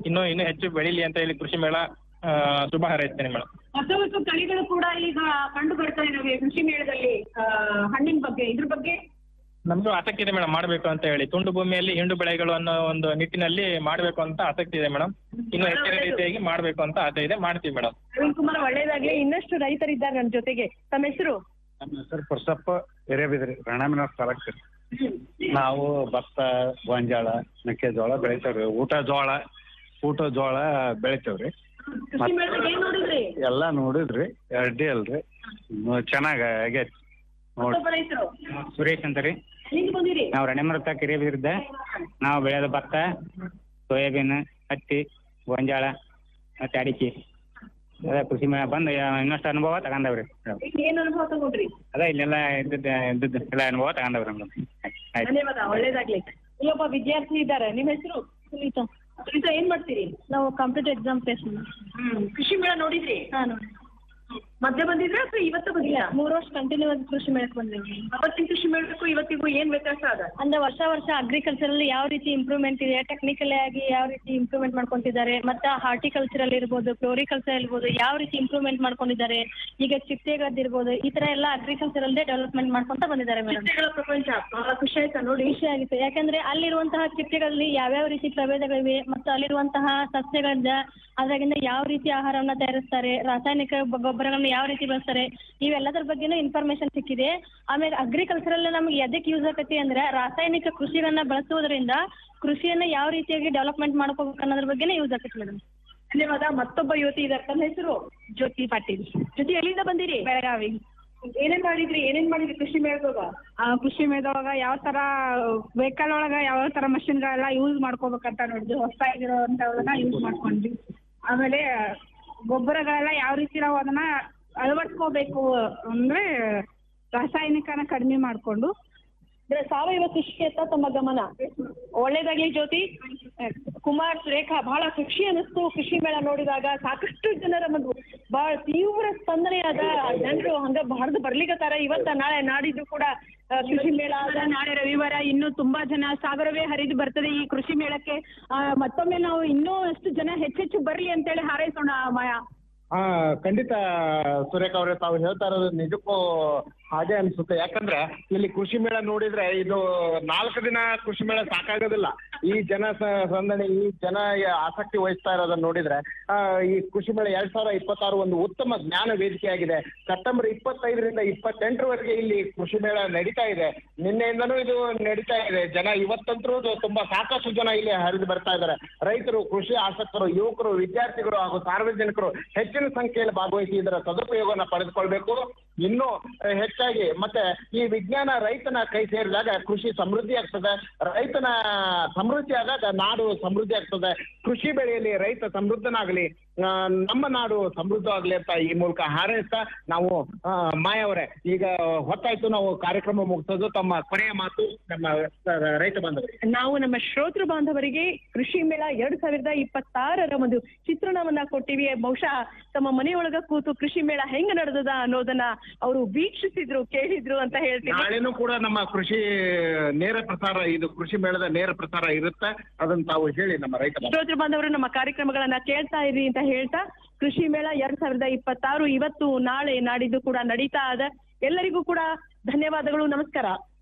ಇನ್ನೂ ಇನ್ನೂ ಹೆಚ್ಚು ಬೆಳೀಲಿ ಅಂತ ಹೇಳಿ ಕೃಷಿ ಮೇಳ ಆ, ಶುಭ ಹಾರೈಸ್ತೇನೆ ಮೇಡಮ್ ಹೊಸ ಹೊಸ ತಳಿಗಳು ಕೂಡ ಈಗ ಕಂಡು ಬರ್ತಾ ಇದಾವೆ ಕೃಷಿ ಮೇಳದಲ್ಲಿ ಆ, ಹಣ್ಣಿನ ಬಗ್ಗೆ ಇದ್ರ ಬಗ್ಗೆ ನಮಗೂ ಆಸಕ್ತಿ ಇದೆ ಮೇಡಮ್ ಮಾಡಬೇಕು ಅಂತ ಹೇಳಿ ತುಂಡು ಭೂಮಿಯಲ್ಲಿ ಹಿಂಡು ಬೆಳೆಗಳು ಅನ್ನೋ ಒಂದು ನಿಟ್ಟಿನಲ್ಲಿ ಮಾಡಬೇಕು ಅಂತ ಆಸಕ್ತಿ ಇದೆ ಮೇಡಮ್ ಇನ್ನು ಹೆಚ್ಚಿನ ರೀತಿಯಾಗಿ ಮಾಡಬೇಕು ಅಂತ ಆಸೆ ಇದೆ ಮಾಡ್ತೀವಿ ಮೇಡಮ್ ಪ್ರವೀಣ್ ಕುಮಾರ್ ಒಳ್ಳೇದಾಗ್ಲಿ ಇನ್ನಷ್ಟು ರೈತರಿದ್ದಾರೆ ನನ್ನ ಜೊತೆಗೆ ತಮ್ಮ ಹೆಸರು ನಮ್ಮ ಹೆಸರು ಪುರುಷಪ್ಪ ಹಿರೇಬಿದ್ರಿ ರಾಣಾಮಿನ ಸ್ಥಳಕ್ಕೆ ನಾವು ಭತ್ತ ಗೋಂಜಾಳ ಮೆಕ್ಕೆಜೋಳ ಬೆಳಿತೇವ್ರಿ ಊಟ ಜೋಳ ಊಟ ಜೋಳ ಬೆಳಿತೇವ್ರಿ ಕೃಷಿ ಮೇಳದಾಗ ಏನ್ ನೋಡಿದ್ರಿ ಎಲ್ಲ ನೋಡಿದ್ರಿ ಅಡ್ಡಿ ಅಲ್ರಿ ಹ್ಮ್, ಚೆನ್ನಾಗ್ ಆಗೈತಿ ನೋಡಿ ಮತ್ತೊಬ್ಬ ರೈತರು ಸುರೇಶ್ ಅಂತ ರೀ ಎಲ್ಲಿಂದ ಬಂದಿರಿ ನಾವು ರಣೆಮರತ ಕಿರಿಯಬಿದ್ದ ನಾವು ಬೆಳೆದ ಭತ್ತ ಸೋಯಾಬೀನ್ ಹತ್ತಿ ಗೋಂಜಾಳ ಮತ್ತೆ ಅಡಿಕೆ ಅದ ಕೃಷಿ ಮೇಳ ಬಂದು ಇನ್ನಷ್ಟು ಅನುಭವ ತಗೊಂಡವ್ರಿ ಇಲ್ಲಿ ಏನ್ ಅನುಭವ ತಗೊಂಡ್ರಿ ಅದ ಇಲ್ಲೆಲ್ಲ ಇದ್ದದ್ದು ಇದ್ದದ್ದು ಎಲ್ಲ ಅನುಭವ ತಗೊಂಡವ್ರಿ ನಮ್ದು ಆಯ್ತು ಧನ್ಯವಾದ ಒಳ್ಳೇದಾಗ್ಲಿ ಇಲ್ಲೊಬ್ಬ ವಿದ್ಯಾರ್ಥಿ ಇದ್ದಾರೆ ನಿಮ್ಮ ಹೆಸರು ಸುನೀತಾ ಸುನೀತಾ ಏನ್ ಮಾಡ್ತೀರಿ ನಾವು ಕಂಪ್ಯೂಟರ್ ಎಕ್ಸಾಮ್ ಫೇಸ್ ಹ್ಮ್ ಕೃಷಿ ಮೇಳ ನೋಡಿದ್ರಿ ಹಾಂ ಮಧ್ಯೆ ಬಂದಿದ್ರೆ ಅಥವಾ ಇವತ್ತು ಬಂದಿಲ್ಲ ಮೂರು ವರ್ಷ ಕಂಟಿನ್ಯೂ ಆಗಿ ಕೃಷಿ ಮೇಳಕ್ಕೆ ಬಂದೇವಿ ಅವತ್ತಿನ ಕೃಷಿ ಮೇಳಕ್ಕೂ ಇವತ್ತಿಗೂ ಏನ್ ವ್ಯತ್ಯಾಸ ಅದ ಅಂದ್ರೆ ವರ್ಷ ವರ್ಷ ಅಗ್ರಿಕಲ್ಚರ್ ಅಲ್ಲಿ ಯಾವ ರೀತಿ ಇಂಪ್ರೂವ್ಮೆಂಟ್ ಇದೆ ಟೆಕ್ನಿಕಲ್ ಆಗಿ ಯಾವ ರೀತಿ ಇಂಪ್ರೂವ್ಮೆಂಟ್ ಮಾಡ್ಕೊಂತಿದ್ದಾರೆ ಮತ್ತೆ ಹಾರ್ಟಿಕಲ್ಚರ್ ಇರ್ಬೋದು ಫ್ಲೋರಿಕಲ್ಚರ್ ಇರ್ಬೋದು ಯಾವ ರೀತಿ ಇಂಪ್ರೂವ್ಮೆಂಟ್ ಮಾಡ್ಕೊಂಡಿದ್ದಾರೆ ಈಗ ಚಿಟ್ಟೆಗಳದ್ದಿರ್ಬೋದು ಈ ತರ ಎಲ್ಲ ಅಗ್ರಿಕಲ್ಚರ್ ಅಲ್ಲದೆ ಡೆವಲಪ್ಮೆಂಟ್ ಮಾಡ್ಕೊಂತ ಬಂದಿದ್ದಾರೆ ಮೇಡಮ್ ಚಿಟ್ಟೆಗಳ ಪ್ರಪಂಚ ಬಹಳ ಖುಷಿ ಆಯ್ತಾ ನೋಡಿ ಖುಷಿ ಆಗಿತ್ತು ಯಾಕಂದ್ರೆ ಅಲ್ಲಿರುವಂತಹ ಚಿಟ್ಟೆಗಳಲ್ಲಿ ಯಾವ್ಯಾವ ರೀತಿ ಪ್ರಭೇದಗಳಿವೆ ಮತ್ತು ಅಲ್ಲಿರುವಂತಹ ಸಸ್ಯಗಳಿಂದ ಅದ್ರಾಗಿಂದ ಯಾವ ರೀತಿ ಆಹಾರವನ್ನ ತಯಾರಿಸ್ತಾರೆ ರಾಸಾಯನಿಕ ಬ- ಗೊಬ್ಬರಗಳನ್ನ ಯಾವ ರೀತಿ ಬಳಸ್ತಾರೆ ಇವೆಲ್ಲದರ ಬಗ್ಗೆನೂ ಇನ್ಫಾರ್ಮೇಶನ್ ಸಿಕ್ಕಿದೆ ಆಮೇಲೆ ಅಗ್ರಿಕಲ್ಚರಲ್ ನಮಗೆ ಎದಕ್ಕೆ ಯೂಸ್ ಆಗತ್ತೆ ಅಂದ್ರೆ ರಾಸಾಯನಿಕ ಕೃಷಿಗಳನ್ನ ಬಳಸುವುದರಿಂದ ಕೃಷಿಯನ್ನ ಯಾವ ರೀತಿಯಾಗಿ ಡೆವಲಪ್ಮೆಂಟ್ ಮಾಡ್ಕೋಬೇಕು ಅನ್ನೋದ್ರ ಬಗ್ಗೆನೇ ಯೂಸ್ ಆಗತ್ತೆ ಮೇಡಮ್ ಧನ್ಯವಾದ ಮತ್ತೊಬ್ಬ ಯುವತಿ ಇದ್ದಾರೆ ತನ್ನ ಹೆಸರು ಜ್ಯೋತಿ ಪಾಟೀಲ್ ಜೊತೆ ಎಲ್ಲಿಂದ ಬಂದಿರಿ ಬೆಳಗಾವಿ ಏನೇನ್ ಮಾಡಿದ್ರಿ ಏನೇನ್ ಮಾಡಿದ್ರಿ ಕೃಷಿ ಮೇಳದಾಗ ಆ, ಕೃಷಿ ಮೇಳದೊಳಗ ಯಾವ ತರ ವೆಹಿಕಲ್ ಒಳಗ ಯಾವ ತರ ಮಷಿನ್ಗಳೆಲ್ಲ ಯೂಸ್ ಮಾಡ್ಕೋಬೇಕಂತ ನೋಡಿದ್ವಿ ಹೊಸದಾಗಿರೋಂಥವನ್ನ ಯೂಸ್ ಮಾಡ್ಕೊಂಡ್ವಿ ಆಮೇಲೆ ಗೊಬ್ಬರಗಳೆಲ್ಲ ಯಾವ ರೀತಿ ನಾವು ಅದನ್ನ ಅಳವಡಿಸ್ಕೋಬೇಕು ಅಂದ್ರೆ ರಾಸಾಯನಿಕನ ಕಡಿಮೆ ಮಾಡ್ಕೊಂಡು ಅಂದ್ರೆ ಸಾವಯವ ಕೃಷಿ ಅಂತ ತಮ್ಮ ಗಮನ ಒಳ್ಳೇದಾಗ್ಲಿ ಜ್ಯೋತಿ ಕುಮಾರ್ ಸುರೇಖಾ ಬಹಳ ಖುಷಿ ಅನಿಸ್ತು ಕೃಷಿ ಮೇಳ ನೋಡಿದಾಗ ಸಾಕಷ್ಟು ಜನರ ಒಂದು ಬಹಳ ತೀವ್ರ ಸ್ಪಂದನೆಯಾದ ಜನರು ಹಂಗ ಬಹಳದು ಬರ್ಲಿಕತ್ತಾರ ಇವತ್ತ ನಾಳೆ ನಾಡಿದ್ದು ಕೂಡ ಆ, ಕೃಷಿ ಮೇಳ ಅದ ನಾಳೆ ರವಿವಾರ ಇನ್ನೂ ತುಂಬಾ ಜನ ಸಾಗರವೇ ಹರಿದು ಬರ್ತದೆ ಈ ಕೃಷಿ ಮೇಳಕ್ಕೆ ಆ, ಮತ್ತೊಮ್ಮೆ ನಾವು ಇನ್ನೂ ಅಷ್ಟು ಜನ ಹೆಚ್ಚೆಚ್ಚು ಬರ್ಲಿ ಅಂತೇಳಿ ಹಾರೈಸೋಣ ಮಾಯಾ ಹಾ ಖಂಡಿತ ಸುರೇಖ ಅವರೇ ತಾವು ಹೇಳ್ತಾ ಇರೋದು ನಿಜಕ್ಕೂ ಹಾಗೆ ಅನ್ಸುತ್ತೆ ಯಾಕಂದ್ರೆ ಇಲ್ಲಿ ಕೃಷಿ ಮೇಳ ನೋಡಿದ್ರೆ ಇದು ನಾಲ್ಕು ದಿನ ಕೃಷಿ ಮೇಳ ಸಾಕಾಗೋದಿಲ್ಲ ಈ ಜನ ಸ- ಸಂದಣಿ ಈ ಜನ ಯ- ಆಸಕ್ತಿ ವಹಿಸ್ತಾ ಇರೋದನ್ನ ನೋಡಿದ್ರೆ ಆ, ಈ ಕೃಷಿ ಮೇಳ ಎರಡ್ ಸಾವಿರದ ಇಪ್ಪತ್ತಾರು ಒಂದು ಉತ್ತಮ ಜ್ಞಾನ ವೇದಿಕೆಯಾಗಿದೆ ಸೆಪ್ಟೆಂಬರ್ ಇಪ್ಪತ್ತೈದರಿಂದ ಇಪ್ಪತ್ತೆಂಟರವರೆಗೆ ಇಲ್ಲಿ ಕೃಷಿ ಮೇಳ ನಡೀತಾ ಇದೆ ನಿನ್ನೆಯಿಂದನೂ ಇದು ನಡೀತಾ ಇದೆ ಜನ ಇವತ್ತಂತರೂ ತುಂಬಾ ಸಾಕಷ್ಟು ಜನ ಇಲ್ಲಿ ಹರಿದು ಬರ್ತಾ ಇದ್ದಾರೆ ರೈತರು ಕೃಷಿ ಆಸಕ್ತರು ಯುವಕರು ವಿದ್ಯಾರ್ಥಿಗಳು ಹಾಗೂ ಸಾರ್ವಜನಿಕರು ಹೆಚ್ಚಿನ ಸಂಖ್ಯೆಯಲ್ಲಿ ಭಾಗವಹಿಸಿ ಇದರ ಸದುಪಯೋಗವನ್ನು ಪಡೆದುಕೊಳ್ಬೇಕು ಇನ್ನೂ ಅಹ್, ಹೆಚ್ಚಾಗಿ ಮತ್ತೆ ಈ ವಿಜ್ಞಾನ ರೈತನ ಕೈ ಸೇರಿದಾಗ ಕೃಷಿ ಸಮೃದ್ಧಿ ಆಗ್ತದೆ ರೈತನ ಸಮೃದ್ಧಿ ಆದಾಗ ನಾಡು ಸಮೃದ್ಧಿ ಆಗ್ತದೆ ಕೃಷಿ ಬೆಳೆಯಲ್ಲಿ ರೈತ ಸಮೃದ್ಧನಾಗಲಿ ಆ, ನಮ್ಮ ನಾಡು ಸಮೃದ್ಧ ಆಗಲಿ ಅಂತ ಈ ಮೂಲಕ ಹಾರೈಸ್ತಾ ನಾವು ಆ, ಮಾಯ ಅವರೇ ಈಗ ಹೊತ್ತಾಯ್ತು ನಾವು ಕಾರ್ಯಕ್ರಮ ಮುಗಿಸೋದು ತಮ್ಮ ಕೊನೆಯ ಮಾತು ನಮ್ಮ ಸ- ರೈತ ಬಾಂಧವರಿಗೆ ನಾವು ನಮ್ಮ ಶ್ರೋತೃ ಬಾಂಧವರಿಗೆ ಕೃಷಿ ಮೇಳ ಎರಡ್ ಸಾವಿರದ ಇಪ್ಪತ್ತಾರರ ಒಂದು ಚಿತ್ರಣವನ್ನ ಕೊಟ್ಟಿವಿ ಬಹುಶಃ ತಮ್ಮ ಮನೆಯೊಳಗ ಕೂತು ಕೃಷಿ ಮೇಳ ಹೆಂಗ್ ನಡೆದದ ಅನ್ನೋದನ್ನ ಅವರು ವೀಕ್ಷಿಸಿದ್ರು ಕೇಳಿದ್ರು ಅಂತ ಹೇಳ್ತೀನಿ ನಾಳೆನೂ ಕೂಡ ನಮ್ಮ ಕೃಷಿ ನೇರ ಪ್ರಸಾರ ಇದು ಕೃಷಿ ಮೇಳದ ನೇರ ಪ್ರಸಾರ ಇರುತ್ತೆ ಅದನ್ನ ತಾವು ಹೇಳಿ ನಮ್ಮ ರೈತ ಬಾಂಧವರಿಗೆ. ಶ್ರೋತೃ ಬಾಂಧವರು ನಮ್ಮ ಕಾರ್ಯಕ್ರಮಗಳನ್ನ ಕೇಳ್ತಾ ಇರಿ ಅಂತ ಹೇಳ್ತಾ ಕೃಷಿ ಮೇಳ ಎರಡ್ ಸಾವಿರದ ಇಪ್ಪತ್ತಾರು ಇವತ್ತು ನಾಳೆ ನಾಡಿದ್ದು ಕೂಡ ನಡೀತಾ ಇದೆ ಎಲ್ಲರಿಗೂ ಕೂಡ ಧನ್ಯವಾದಗಳು ನಮಸ್ಕಾರ